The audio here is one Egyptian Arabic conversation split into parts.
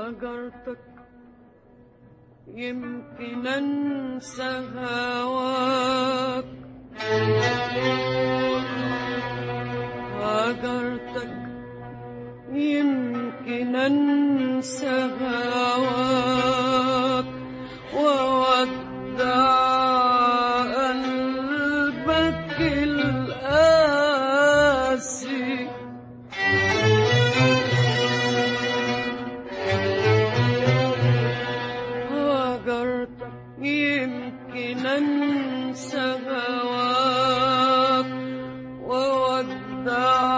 هجرتك يمكن انسى هواك هجرتك يمكن انسى هواك وودع قلبك القاسي هجرتك يمكن انسى هواك وودع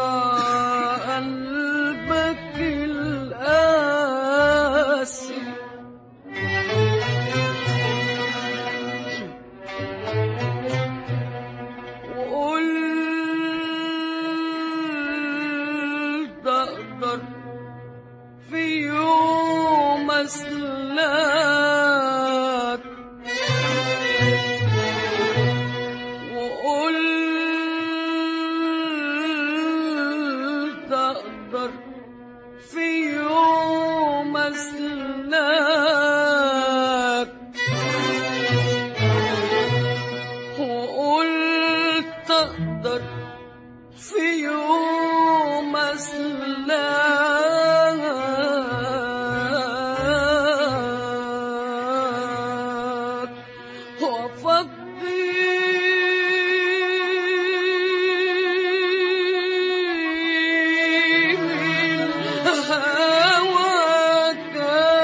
قلبك القاسي وقلت اقدر في يوم اسلاك وقلت اقدر في يوم اسلاك وقلت اقدر في يوم اسلاك وافضي من هواك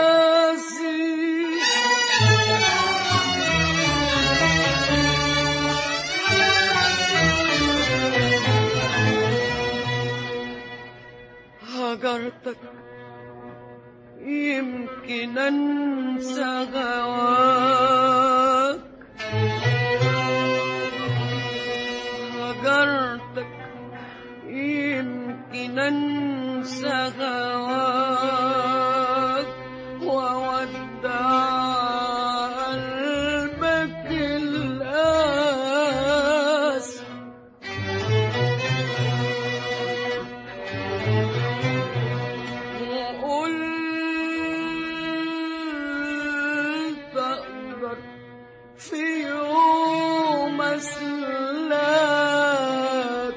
هجرتك يمكن انسى هواك هجرتك يمكن انسى هواك وودع قلبك القاسي وقلت أقدر في يوم أسلاك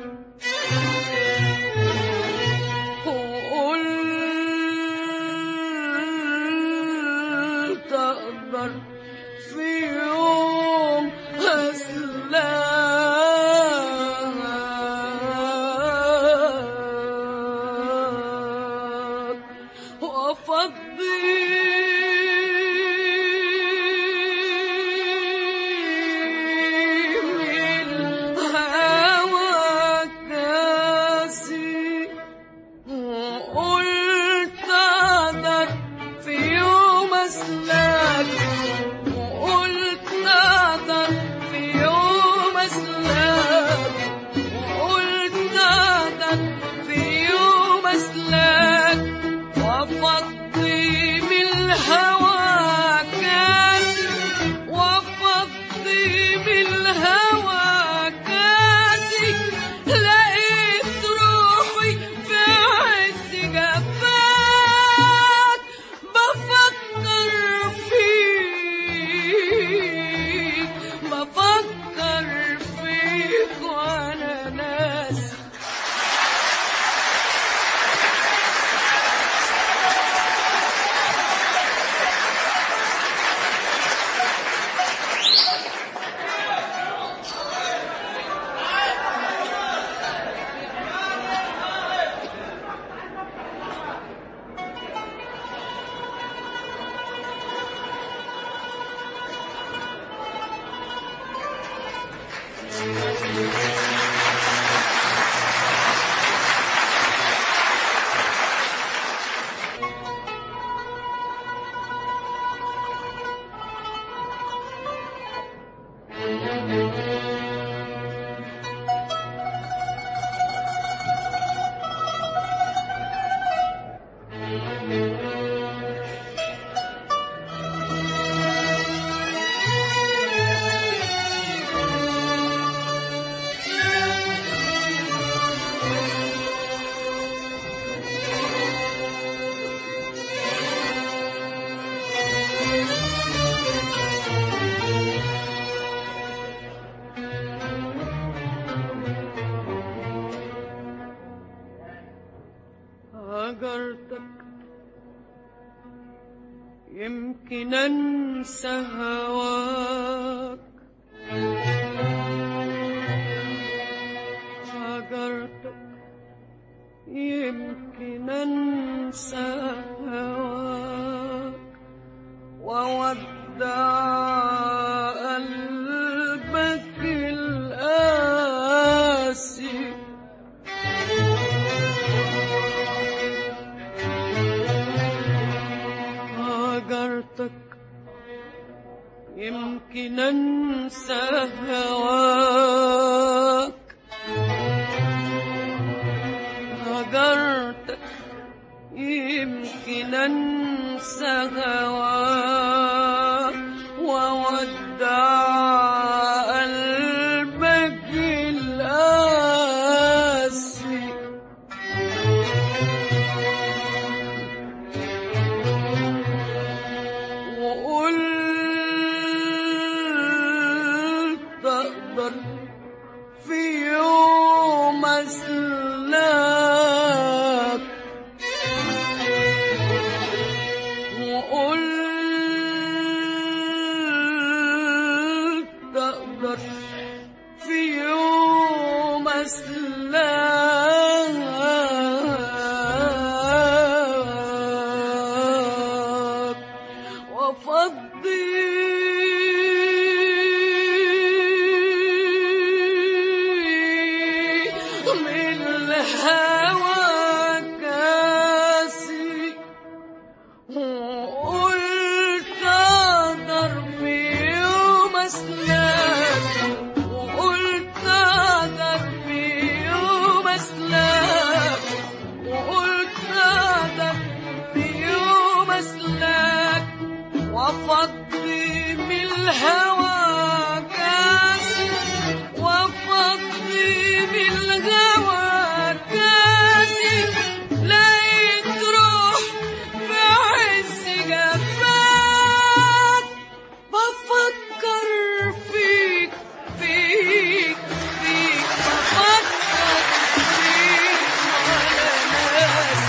وقلت أقدر في يوم أسلاك وأفضي من هواك كاسي وقلت أقدر في يوم أسلاك وقلت أقدر في يوم أسلاك وقلت أقدر في يوم أسلاك وأفضي من الهوى كاسي وأفضي من الهوى كاسي لقيت روحي في عز هجرتك يمكن انسى هواك هجرتك يمكن انسى هواك وودع قلبك القاسي هاجرتك يمكن انسى هواك هجرتك يمكن انسى هواك وودع قلبك القاسي وقلت اقدر في يوم اسلاك وقلت اقدر في يوم اسلاك وافضي من الهوى كاسي وقلت اقدر في يوم اسلاك وقلت اقدر في يوم اسلاك وقلت اقدر في يوم اسلاك وافضي من الهوى كاسي وافضي من الهوى كاسي لقيت روح في عز جفاك بفكر فيك فيك فيك بفكر فيك ولا ناس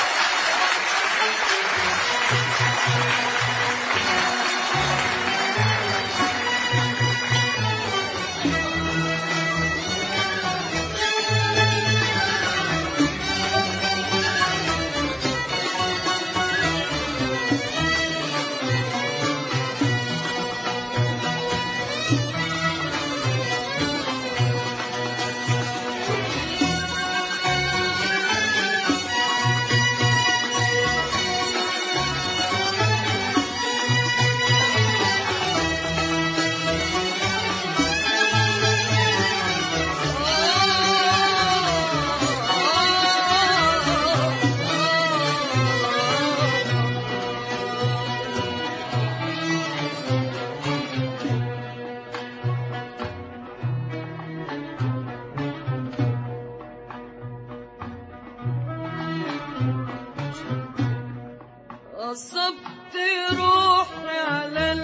غصبت روحي على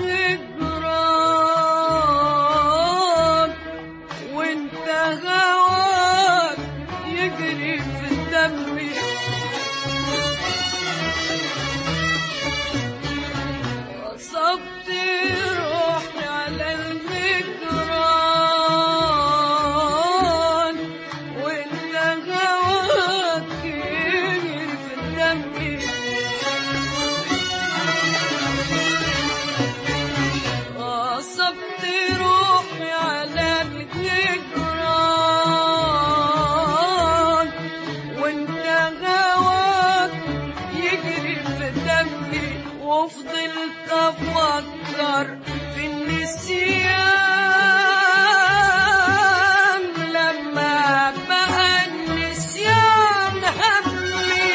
الهجران وانت هواك يجري في دمي غصبت روحي على الهجران وانت هواك يجري في دمي غصبت روحي على الجدران وانت هواك يجري في دمي وفضلت افكر في النسيان لما بقى النسيان همي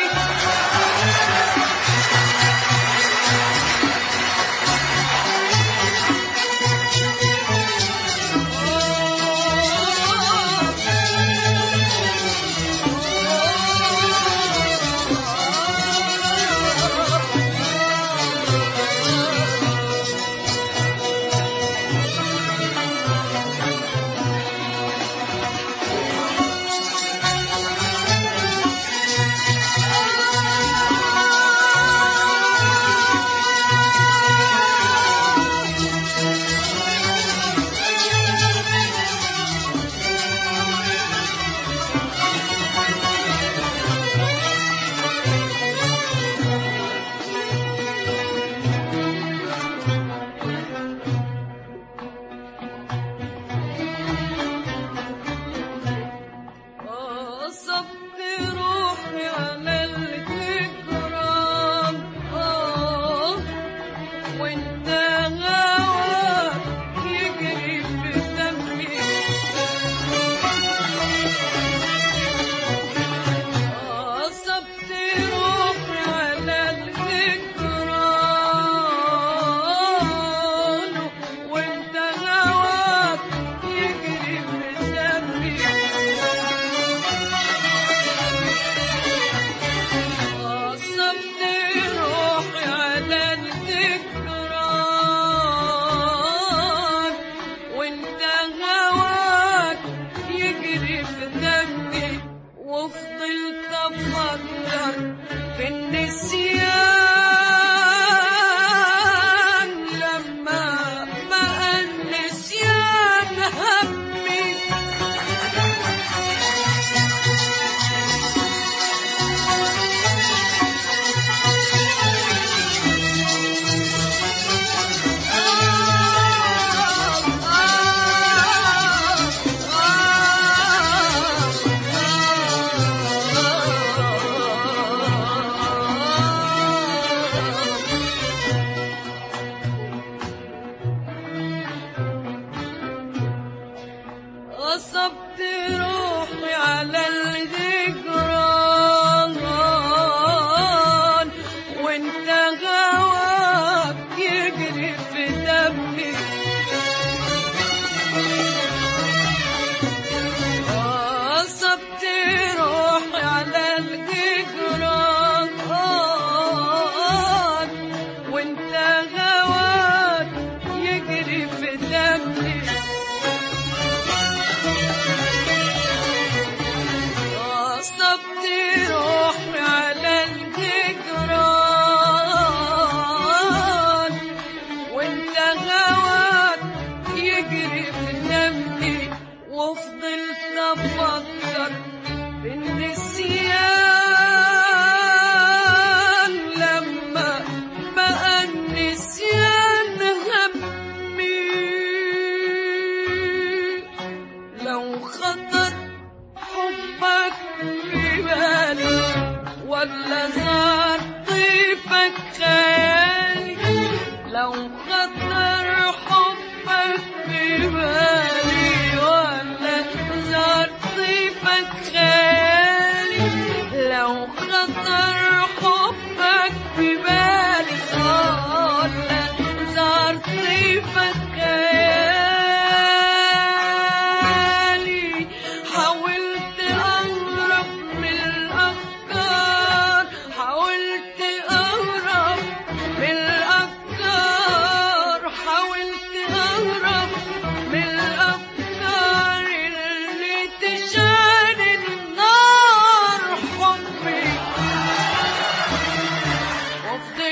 في النسيان لما بقى النسيان همي غصبت روحي على الهجران وانت هواك يجري في دمي غصبت روحي على الهجران وانت هواك يجري في دمي غصبت روحي على الجدران وانت هواك يجري في دمي وفضلت افكر في النسيان لما بقى النسيان همي لو خطر حبك في بالي ولا زار طيفك خيالي لو خطر حبك في بالي ولا زار طيفك خيالي لو خطر حبك في بالي ولا زار طيفك خيالي حاولت أهرب من الأفكار حاولت أهرب من الأفكار حاولت أهرب من الأفكار اللي تشعل النار حبي وفضلت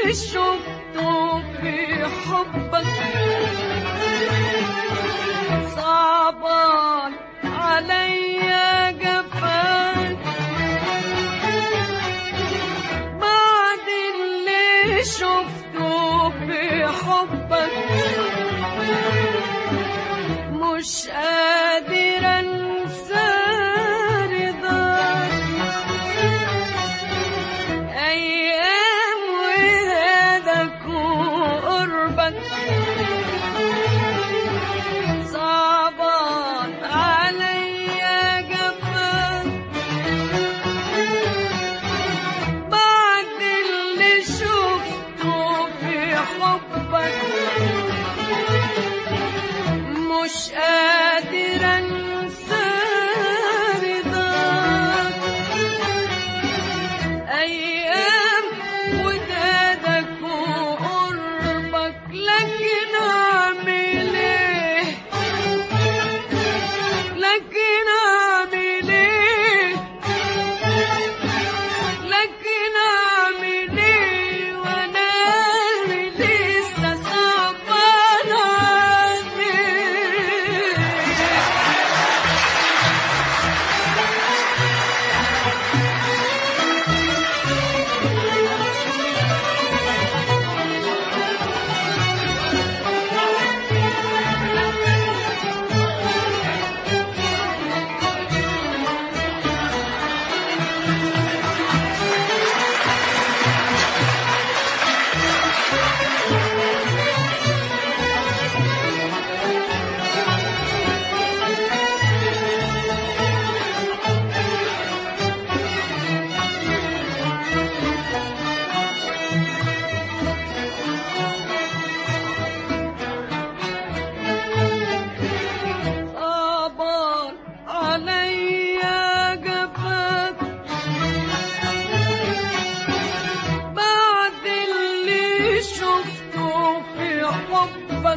اللي شفته في حبك صعبان عليا جفاك بعد اللي شفته في حبك مش قادر انسى رضاك ايام ولادك وقربك صعبان عليا جفاك بعد اللي شفته في حبك مش قادر انسى رضاك ايام ودادك وقربك لكن اعمل ايه لكن اعمل ايه لكن اعمل ايه وانا لسه صعبان عليك صعبان عليا جفاك بعد اللي شفته في حبك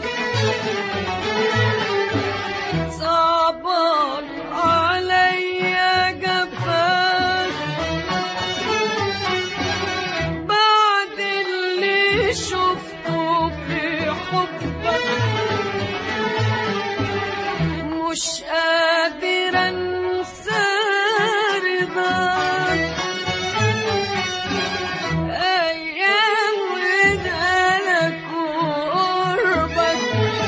صعبان عليا جفاك بعد اللي شفته في حبك مش قادر انسى رضاك ايام ودالك وقربك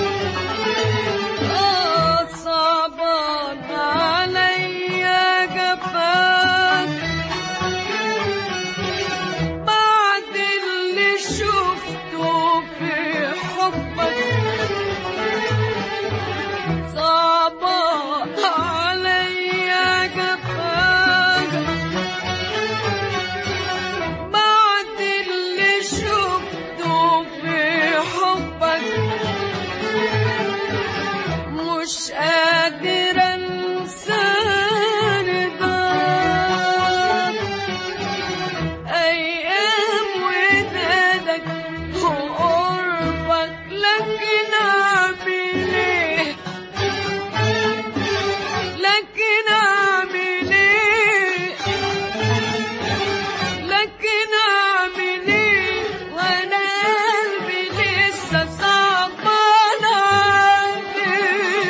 اه صعبان عليا جفاك بعد اللي شفته في حبك صعبان عليا جفاك بعد اللي شفته في حبك مش قادر انسى رضاك ايام ودادك وقربك لكن اعمل ايه لكن اعمل ايه لكن اعمل ايه وانا قلبي لسه صعبان عليك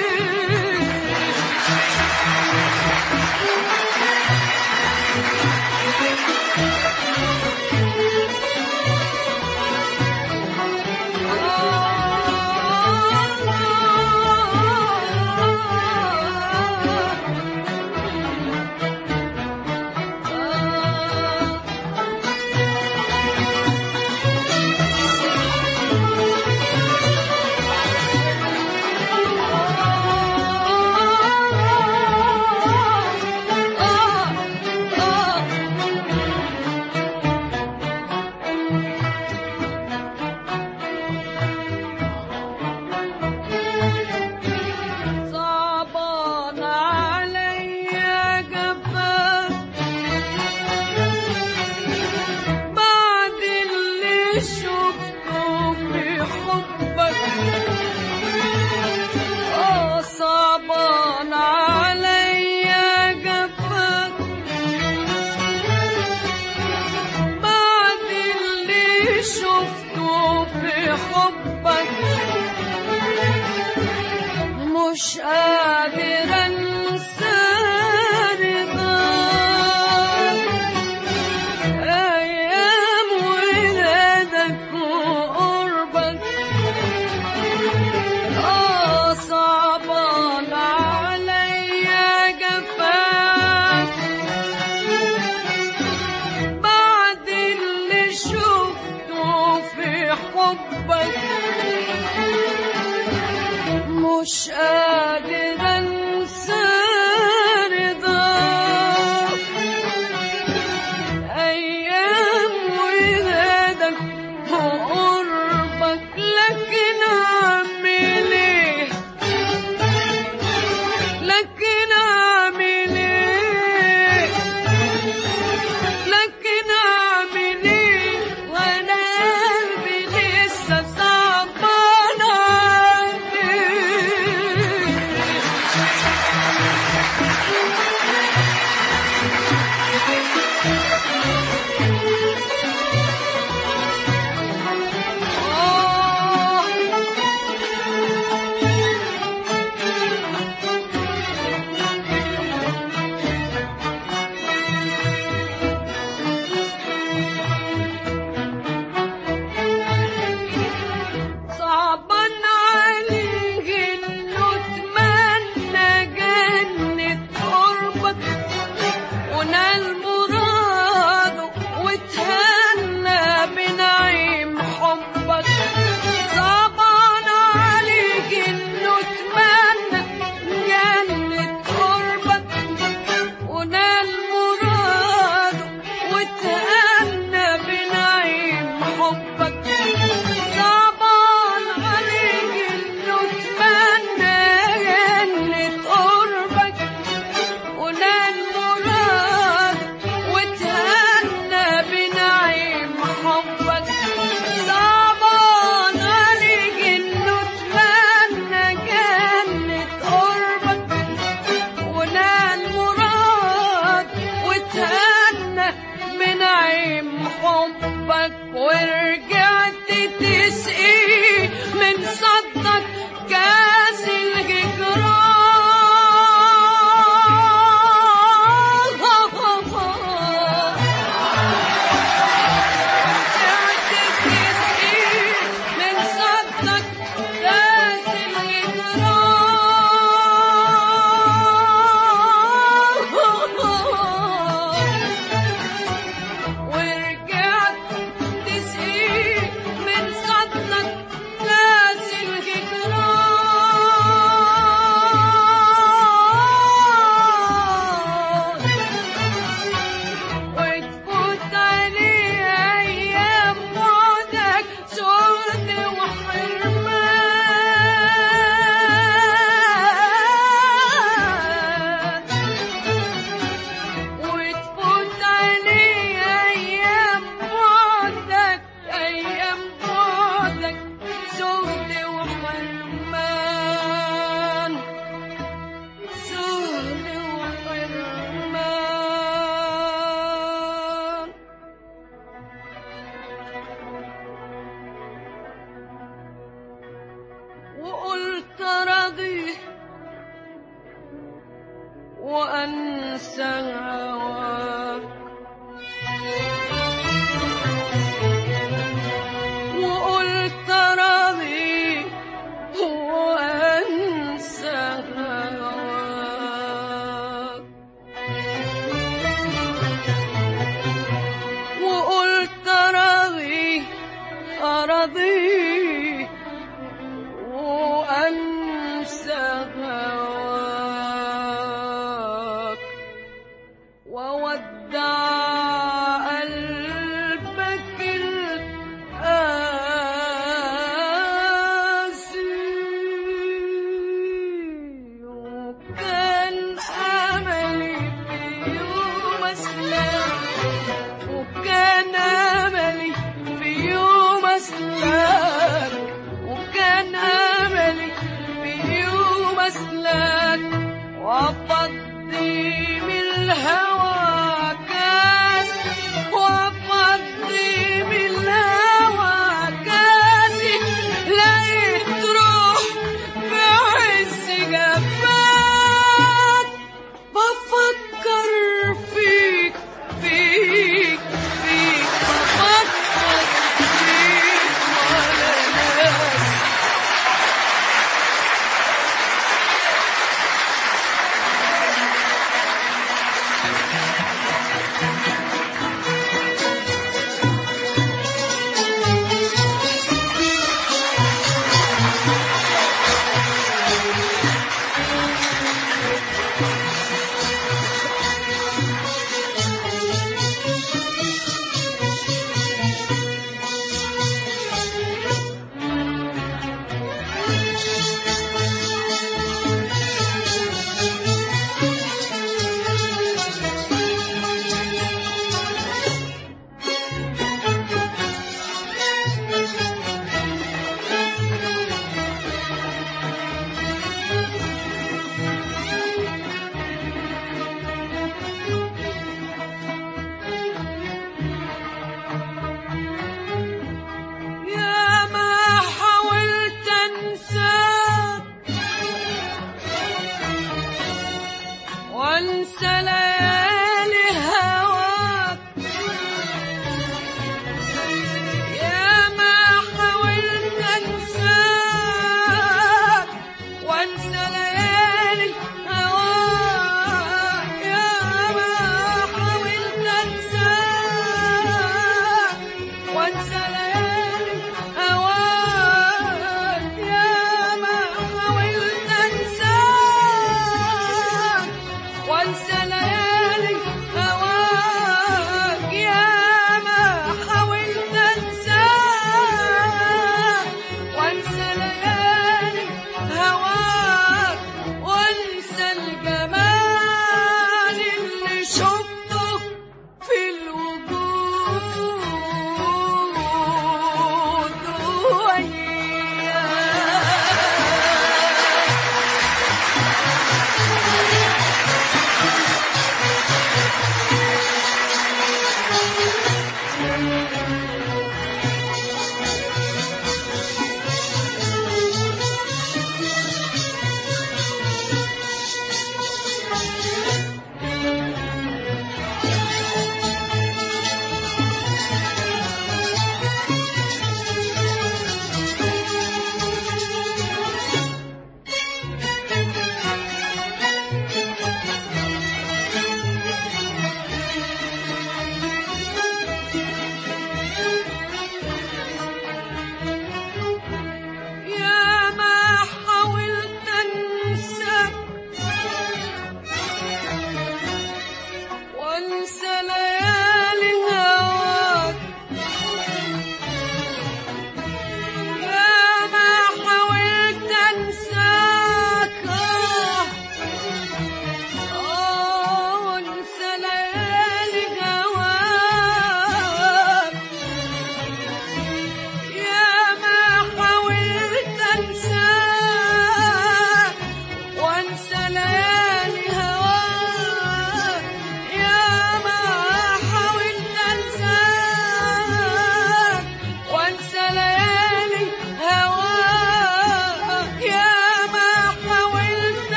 صعبان عليا جفاك بعد اللي شفته في حبك اه صعبان عليا جفاك بعد اللي شفته في حبك مش قادر انسى رضاك ايام ولادك وقربك اه صعبان عليا جفاك بعد اللي شفته في حبك مش قادر انسى رضاك ايام ولادك وقربك لكن اعمل ايه لكن اعمل ايه لكن اعمل ايه وانا قلبي لسه صعبان عليه صعبان عليه انه اتمنى جنة قربك ونال مراده وتهنى بنعيم حبك صعبان عليك انه اتمنى جنة قربك ونال مراده وتهنى بنعيم حبك صعبان عليك انه اتمنى جنة قربك ونال مراد وتهنى بنعيم حبك صعبان عليك انه اتمنى جنة قربك ونال مراد وتهنى بنعيم حبك ورجعت تسقي من صدك كاس الهجران من صدك كاس الهجران ورجعت تسقي من صدك كاس الهجران وتفوت عليه أيام بعدك سود وحرمان وتفوت عليه أيام بعدك أيام بعدك سود وحرمان سود وحرمان وقلت راضي وأنسى هواك وقلت راضي وأنسى هواك وقلت راضي أراضي وأنسى هواك وودع قلبك القاسي وكان أملي في يوم أسلم وكان أملي في يوم أسلم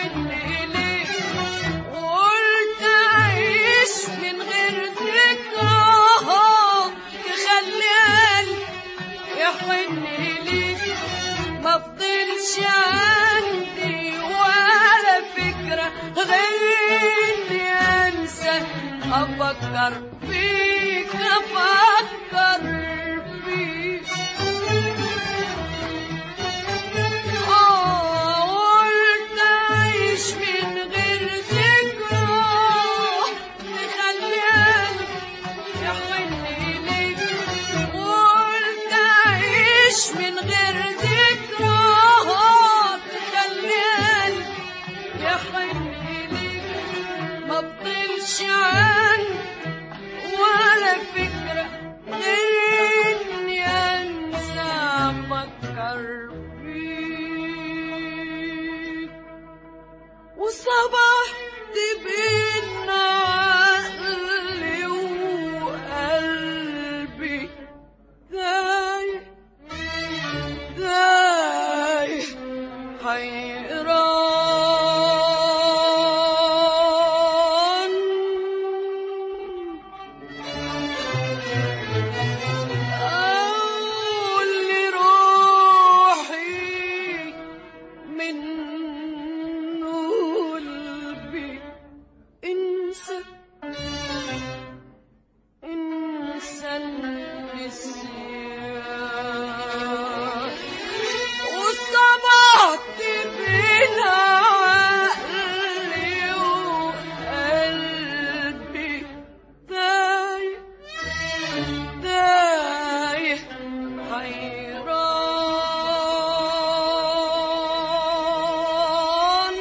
يحن إليك وقلت أعيش من غير ذكرى تخلي قلبي يحن إليك ما فضلش عندي ولا فكرة غير إني أنسى أفكر فيك أفكر فيك آه قلت أعيش من غير ذكرى تخلي قلبي يحن إليك قلت أعيش من غير ذكرى تخلي قلبي يحن إليك ما بطلش عندي ولا فكرة غير إني أنسى أفكر فيك وصبحت بين عقلي وقلبي تايه تايه حيران أقول لروحي من قلبي انسى انسى النسيان وصبحت بين عقلي وقلبي تايه تايه حيران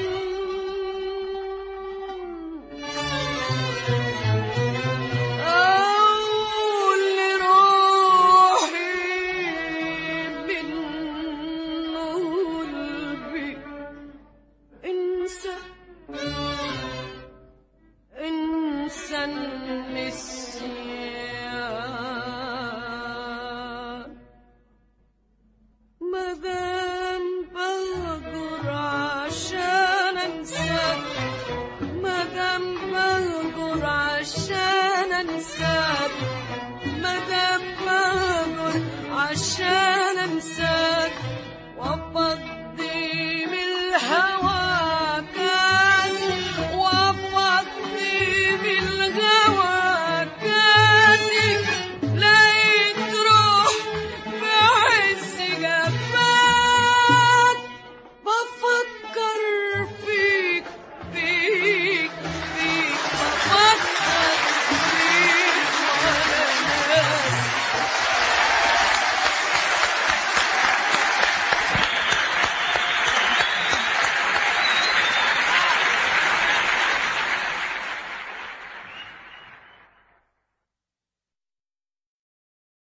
أقول لروحي من قلبي انسى انسى النسيان مادام بهجر عشان انساك مادام بهجر عشان انساك مادام بهجر عشان انساك وافضي من الهوى